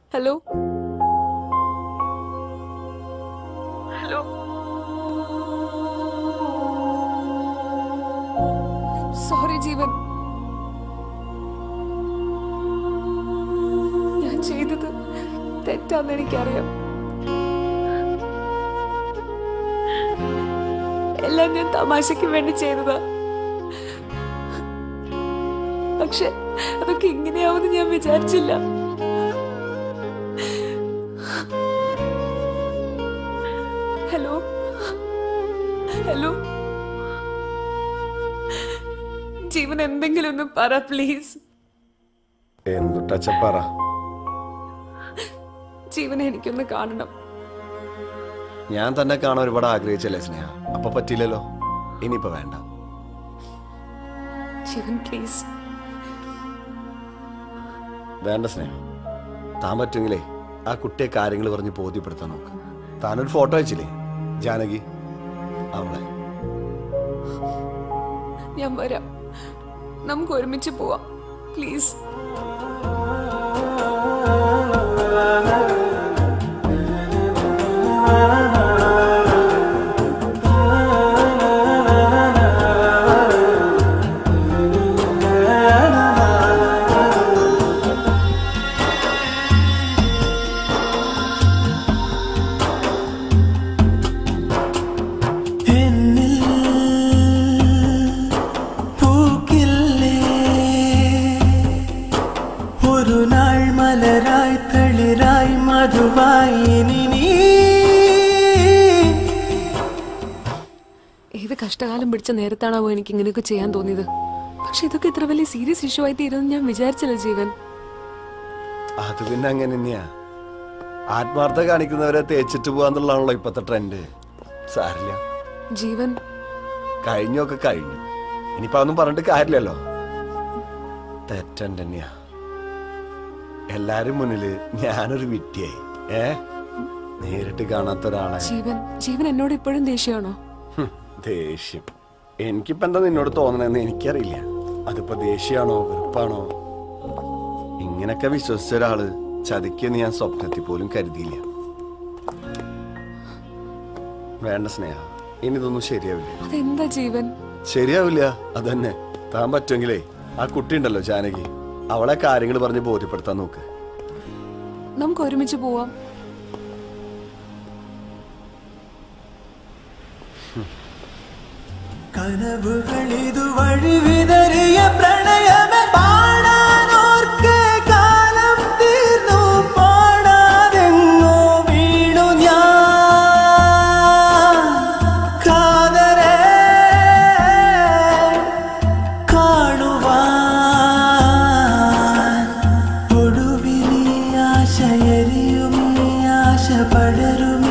hello hello sorry ജീവൻ ഞാൻ ചെയ്തത് തെറ്റാന്ന് എനിക്കറിയാം എല്ലാം ഞാൻ തമാശയ്ക്ക് വേണ്ടി ചെയ്തതാ പക്ഷെ അതൊക്കെ ഇങ്ങനെയാവുമെന്ന് ഞാൻ വിചാരിച്ചില്ല ഹലോ ഹലോ ജീവൻ എന്തെങ്കിലും ഒന്ന് പറ പ്ലീസ് എന്തുട്ടച്ച പറ ജീവനെ എനിക്കൊന്ന് കാണണം ഞാൻ തന്നെ കാണാൻ ഒരുപാട് ആഗ്രഹിച്ചല്ലേ സ്നേഹ അപ്പൊ പറ്റിയില്ലല്ലോ ഇനിയിപ്പോ വേണ്ട ജീവൻ പ്ലീസ് വേണ്ട സ്നേഹം താൻ പറ്റുമെങ്കിലേ ആ കുട്ടിയെ കാര്യങ്ങൾ പറഞ്ഞ് ബോധ്യപ്പെടുത്താൻ നോക്ക് താനൊരു ഫോട്ടോ അയച്ചില്ലേ ജാനകി അവളെ ഞാൻ വരാം നമുക്ക് ഒരുമിച്ച് പോവാം പ്ലീസ് എന്നിൽ പൂക്കില്ലേ ഒരു നാൾ മലരായി തളിരായി മധുവായി ഇനി നീ ഏത് കഷ്ടകാലം പിടിച്ച നേരത്താണാവോ എനിക്ക് ഇങ്ങനെയൊക്കെ ചെയ്യാൻ തോന്നിയത് പക്ഷെ ഇതൊക്കെ ഇത്ര വലിയ സീരിയസ് ഇഷ്യൂ ആയി തീരുമെന്ന് ഞാൻ വിചാരിച്ചില്ല ജീവൻ അത് പിന്നെ അങ്ങനെ തന്നെയാ ആത്മാർത്ഥ കാണിക്കുന്നവരെ തേച്ചിട്ട് പോവാന്നുള്ളതാണല്ലോ ഇപ്പത്തെ ട്രെൻഡ് സാരില്ല ജീവൻ കഴിഞ്ഞൊക്കെ കഴിഞ്ഞു ഇനിയിപ്പോ അതൊന്നും പറഞ്ഞിട്ട് കാര്യമില്ലല്ലോ തെറ്റൻ തന്നെയാ എല്ലാരും മുന്നില് ഞാനൊരു വിട്ടിയായി ഏ നേരിട്ട് കാണാത്ത ഒരാളെ ജീവൻ ജീവൻ എന്നോട് ഇപ്പോഴും ദേഷ്യമാണോ ഹും, ദേഷ്യം എനിക്കിപ്പോ എന്താ നിന്നോട് തോന്നണെന്ന് എനിക്കറിയില്ല അതിപ്പോ ദേഷ്യാണോ വെറുപ്പാണോ ഇങ്ങനൊക്കെ വിശ്വസിച്ച ഒരാള് ചതിക്കെന്ന് ഞാൻ സ്വപ്നത്തിൽ പോലും കരുതിയില്ല വേണ്ട സ്നേഹ ഇനി ഇതൊന്നും ശരിയാവില്ല അതെന്താ ജീവൻ ശരിയാവില്ല അതന്നെ താൻ പറ്റുമെങ്കിലേ ആ കുട്ടി ഉണ്ടല്ലോ ജാനകി അവളെ കാര്യങ്ങൾ പറഞ്ഞ് ബോധ്യപ്പെടുത്താൻ നോക്ക് നമുക്ക് ഒരുമിച്ച് പോവാം കനവുകൾ ഇതുവഴി വിതറിയ പ്രണയമേ പാടാനോർക്ക് കാലം തീർന്നു പാടാതെങ്ങോ വീണു ഞാൻ കാതരെ കാണുവാൻ ഒടുവിൽ ഈ ആശയരിയും ഈ ആശ പടരും